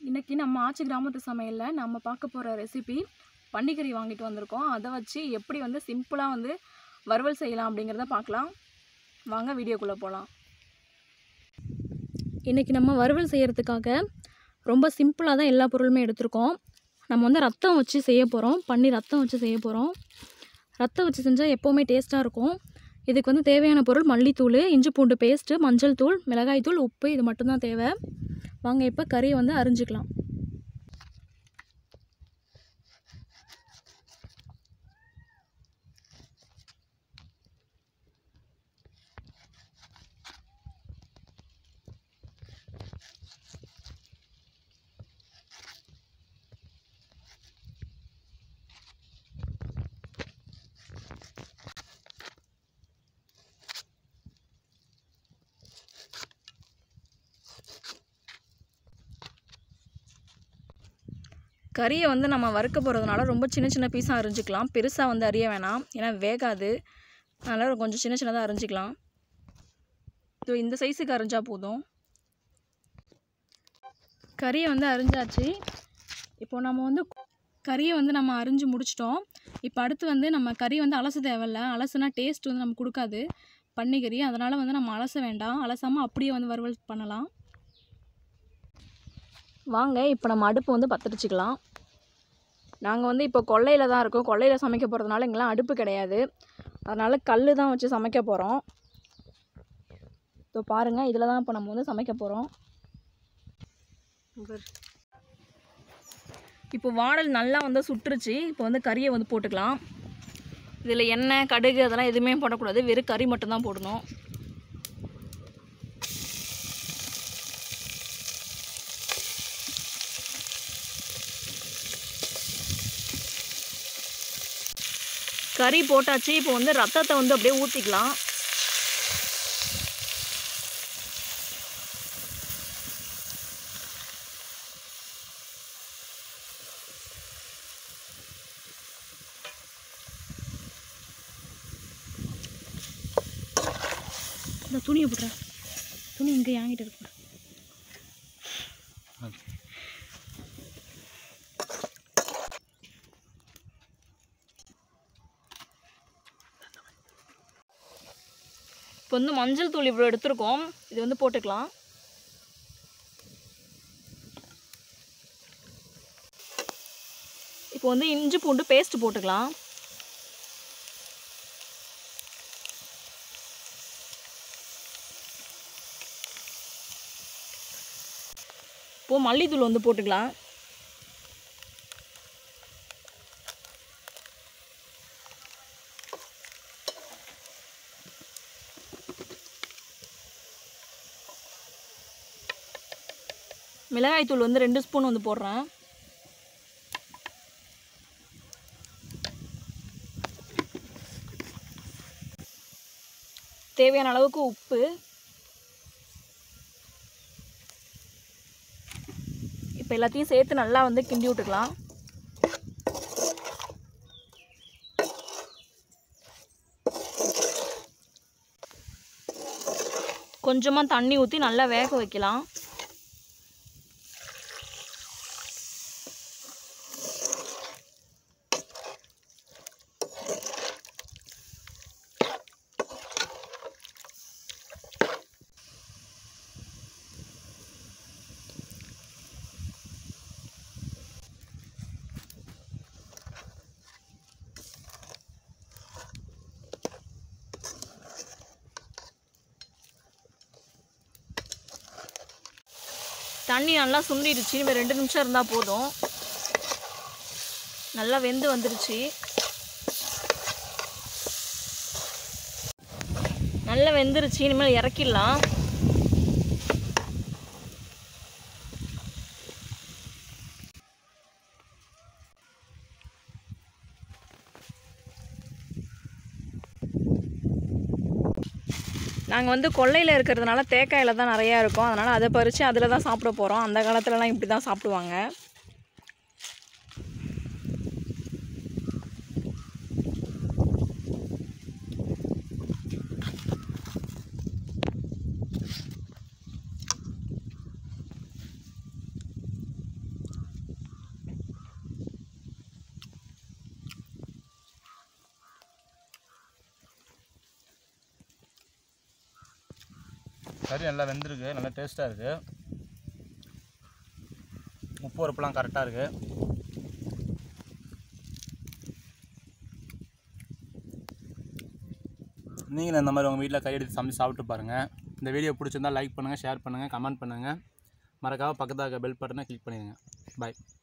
இன்றைக்கி நம்ம ஆச்சி கிராமத்து சமையலில் நம்ம பார்க்க போகிற ரெசிபி பன்னிக்கறி வாங்கிட்டு வந்திருக்கோம் அதை வச்சு எப்படி வந்து சிம்பிளாக வந்து வறுவல் செய்யலாம் அப்படிங்கிறத பார்க்கலாம் வாங்க வீடியோக்குள்ளே போகலாம் இன்றைக்கி நம்ம வறுவல் செய்கிறதுக்காக ரொம்ப சிம்பிளாக தான் எல்லா பொருளுமே எடுத்திருக்கோம் நம்ம வந்து ரத்தம் வச்சு செய்ய போகிறோம் பன்னி ரத்தம் வச்சு செய்ய போகிறோம் ரத்தம் வச்சு செஞ்சால் எப்போவுமே டேஸ்ட்டாக இருக்கும் இதுக்கு வந்து தேவையான பொருள் மல்லித்தூள் இஞ்சி பூண்டு பேஸ்ட்டு மஞ்சள் தூள் மிளகாய் தூள் உப்பு இது மட்டும்தான் தேவை வாங்க இப்போ கறியை வந்து அரிஞ்சிக்கலாம் கறியை வந்து நம்ம வறுக்க போகிறதுனால ரொம்ப சின்ன சின்ன பீஸாக அரிஞ்சிக்கலாம் பெருசாக வந்து அறிய வேணாம் ஏன்னா வேகாது அதனால் கொஞ்சம் சின்ன சின்னதாக அரிஞ்சிக்கலாம் ஸோ இந்த சைஸுக்கு அரிஞ்சா போதும் கறியை வந்து அரிஞ்சாச்சு இப்போ நம்ம வந்து கறியை வந்து நம்ம அரிஞ்சு முடிச்சிட்டோம் இப்போ அடுத்து வந்து நம்ம கறி வந்து அலச தேவையில்ல அலசுனா டேஸ்ட் வந்து நமக்கு கொடுக்காது பன்னிக்கறி அதனால் வந்து நம்ம அலச வேண்டாம் அலசாமல் அப்படியே வந்து வறுவல் பண்ணலாம் வாங்க இப்போ நம்ம அடுப்பு வந்து பத்திரிச்சிக்கலாம் நாங்கள் வந்து இப்போ கொல்லையில் தான் இருக்கோம் கொல்லையில் சமைக்க போகிறதுனால இங்கெல்லாம் அடுப்பு கிடையாது அதனால் கல் தான் வச்சு சமைக்க போகிறோம் இப்போ பாருங்கள் இதில் தான் இப்போ நம்ம வந்து சமைக்க போகிறோம் இப்போ வாடல் நல்லா வந்து சுட்டுருச்சு இப்போ வந்து கறியை வந்து போட்டுக்கலாம் இதில் எண்ணெய் கடுகு அதெல்லாம் எதுவுமே போடக்கூடாது வெறும் கறி மட்டும்தான் போடணும் கறி போட்டாச்சு இப்போ வந்து ரத்தத்தை வந்து அப்படியே ஊற்றிக்கலாம் இந்த துணியை போட்டுற துணி இங்கே வாங்கிட்டு இருக்கு இப்போ வந்து மஞ்சள் தூள் இவ்வளோ எடுத்திருக்கோம் இது வந்து போட்டுக்கலாம் இப்போ வந்து இஞ்சி பூண்டு பேஸ்ட் போட்டுக்கலாம் இப்போ மல்லித்தூள் வந்து போட்டுக்கலாம் மிளகாய் தூள் வந்து ரெண்டு ஸ்பூன் வந்து போடுறேன் தேவையான அளவுக்கு உப்பு இப்போ எல்லாத்தையும் சேர்த்து நல்லா வந்து கிண்டி விட்டுக்கலாம் கொஞ்சமாக தண்ணி ஊற்றி நல்லா வேக வைக்கலாம் தண்ணி நல்லா சுண்டிடுச்சு இனிமேல் ரெண்டு நிமிஷம் இருந்தால் போதும் நல்லா வெந்து வந்துருச்சு நல்லா வெந்துருச்சு இனிமேல் இறக்கிடலாம் நாங்கள் வந்து கொல்லையில் இருக்கிறதுனால தேக்காயில் தான் நிறையா இருக்கும் அதனால் அதை பறித்து அதில் தான் சாப்பிட போகிறோம் அந்த காலத்துலலாம் இப்படி தான் சாப்பிடுவாங்க கறி நல்லா வெந்திருக்கு நல்லா டேஸ்ட்டாக இருக்குது உப்பு உரப்புலாம் கரெக்டாக இருக்குது நீங்களும் இந்த மாதிரி உங்கள் வீட்டில் கை எடுத்து சமைச்சு சாப்பிட்டு பாருங்கள் இந்த வீடியோ பிடிச்சிருந்தா லைக் பண்ணுங்கள் ஷேர் பண்ணுங்கள் கமெண்ட் பண்ணுங்கள் மறக்காம பக்கத்தில் இருக்க பெல் பட்டனை கிளிக் பண்ணிடுங்க பாய்